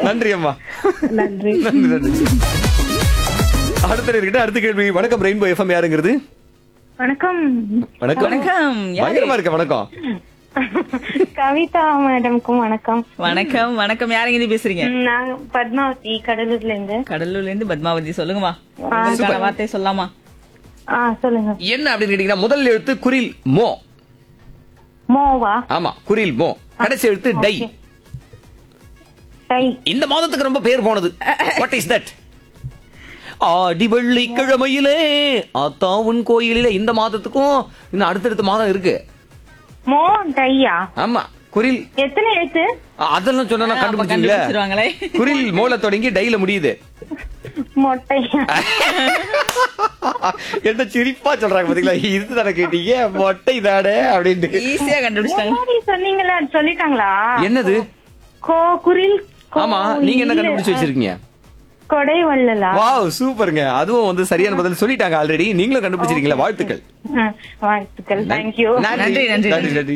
நன்றி அம்மா நன்றி நன்றி நன்றி அடுத்த நேர்கிட்ட அடுத்த கேள்வி வணக்கம் ரெயின்போ எஃப்எம் யாருங்கிறது வணக்கம் வணக்கம் வணக்கம் யாரு? பயங்கரமா இருக்க வணக்கம் கவிதா மேடம்க்கும் வணக்கம் வணக்கம் வணக்கம் யாருங்க இது பேசுறீங்க ம், நான் பத்மாவதி கடலூர்ல இருந்து கடலூர்ல இருந்து பத்மாவதி சொல்லுங்கம்மா உங்களுக்கான வார்த்தை சொல்லாமா ஆ சொல்லுங்க என்ன அப்படின்னு கேட்டீங்கன்னா முதல் எழுத்து குரில் மோ மோவா ஆமா குரில் மோ கடைசி எழுத்து டை டை இந்த மாதத்துக்கு ரொம்ப பேர் போனது வாட் இஸ் தட் ஆடி வெள்ளி கிழமையிலே அத்தாவுன் கோயிலிலே இந்த மாதத்துக்கும் இன்னும் அடுத்தடுத்த மாதம் இருக்கு மோ டையா ஆமா குரில் எத்தனை எழுத்து அதெல்லாம் சொன்னா அப்ப கண்டுபிடிச்சீங்களே கண்டுபிடிச்சிருவாங்களே குரில் மோல தொடங்கி டைல முடியுது மொட்டையா என்ன சிரிப்பா சொல்றாங்க பாத்தீங்களா இது தானே கேட்டீங்க மொட்டை தானே அப்படின்ட்டு ஈஸியா கண்டுபிடிச்சிட்டாங்க முன்னாடி சொன்னீங்களா அது சொல்லிட்டாங்களா என்னது கோ குரில் கோ- ஆமா நீங்க என்ன கண்டுபிடிச்சு வச்சிருக்கீங்க கொடை வள்ளலா வாவ் சூப்பருங்க அதுவும் வந்து சரியான பதில் சொல்லிட்டாங்க ஆல்ரெடி நீங்களும் கண்டுபிடிச்சிருக்கீங்களா வாழ்த்துக்கள் ம், வாழ்த்துக்கள் தேங்க்யூ நன்றி, நன்றி, நன்றி நன்றி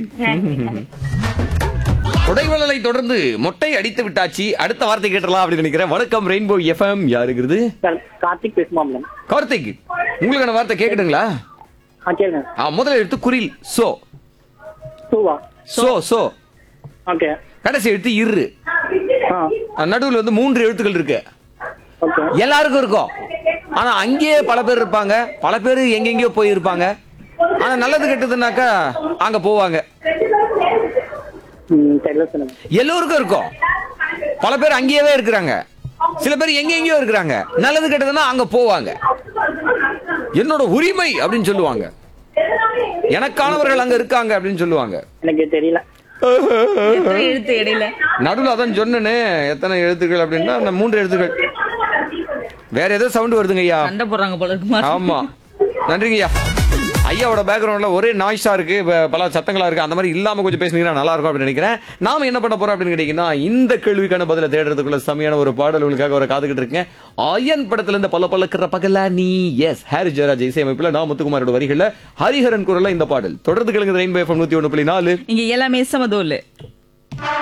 உடைவளலை தொடர்ந்து மொட்டை அடித்து விட்டாச்சு அடுத்த வார்த்தை கேட்டலாம் அப்படின்னு நினைக்கிறேன் வணக்கம் ரெயின்போ எஃப்எம் யாருங்கிறது சார் கார்த்திக் பேசுமா மேடம் கார்த்திக் உங்களுக்கான வார்த்தை கேக்குதுங்களா ஆ கேளுங்க ஆ, முதல் எழுத்து குரில் சோ டூவா சோ சோ ஓகே கடைசி எழுத்து இரு ஆ நடுவில் வந்து மூன்று எழுத்துக்கள் இருக்கு ஓகே எல்லாருக்கும் இருக்கும் ஆனா அங்கேயே பல பேர் இருப்பாங்க பல பேர் எங்கெங்கயோ போயிருப்பாங்க ஆனா நல்லது கெட்டதுனாக்கா அங்க போவாங்க ம் தெரியல சொல்லுங்க எல்லோருக்கும் இருக்கும் பல பேர் அங்கேயே இருக்கிறாங்க சில பேர் எங்க எங்கேயோ இருக்கிறாங்க நல்லது கெட்டதுன்னா அங்க போவாங்க என்னோட உரிமை அப்படின்னு சொல்லுவாங்க எனக்கானவர்கள் அங்க இருக்காங்க அப்படின்னு சொல்லுவாங்க எனக்கு தெரியல எத்தனை எழுத்து இடையில நடுவில் அதான் சொன்னேனே எத்தனை எழுத்துக்கள் அப்படின்னா அந்த மூன்று எழுத்துக்கள் வேற ஏதோ சவுண்ட் வருதுங்க ஐயா சண்டை போடுறாங்க போல இருக்குமா ஆமா நன்றிங்க ஐயா ஐயாவோட பேக்ரவுண்ட்ல ஒரே நாய்ஸா இருக்கு ப- பல சத்தங்களா இருக்கு அந்த மாதிரி இல்லாம கொஞ்சம் பேசுனீங்கன்னா நல்லா இருக்கும் அப்படின்னு நினைக்கிறேன் நாம என்ன பண்ண போறோம் அப்படின்னு கேட்டீங்கன்னா இந்த கேள்விக்கான பதில தேடுறதுக்குள்ள செமையான ஒரு பாடல் உங்களுக்காக ஒரு காத்துக்கிட்டு இருக்கேன் அயன் படத்துல இருந்து பல பல்லக்கிற பகலா நீ எஸ் ஹாரி ஜெயராஜ் இசையமைப்புல நான் முத்துக்குமாரோட வரிகள்ல ஹரிஹரன் குரல்ல இந்த பாடல் தொடர்ந்து கிழங்கு ரெயின்போ எஃப்எம் நூத்தி ஒண்ணு புள்ளி நாலு இங்க எல்லாமே சமதோல்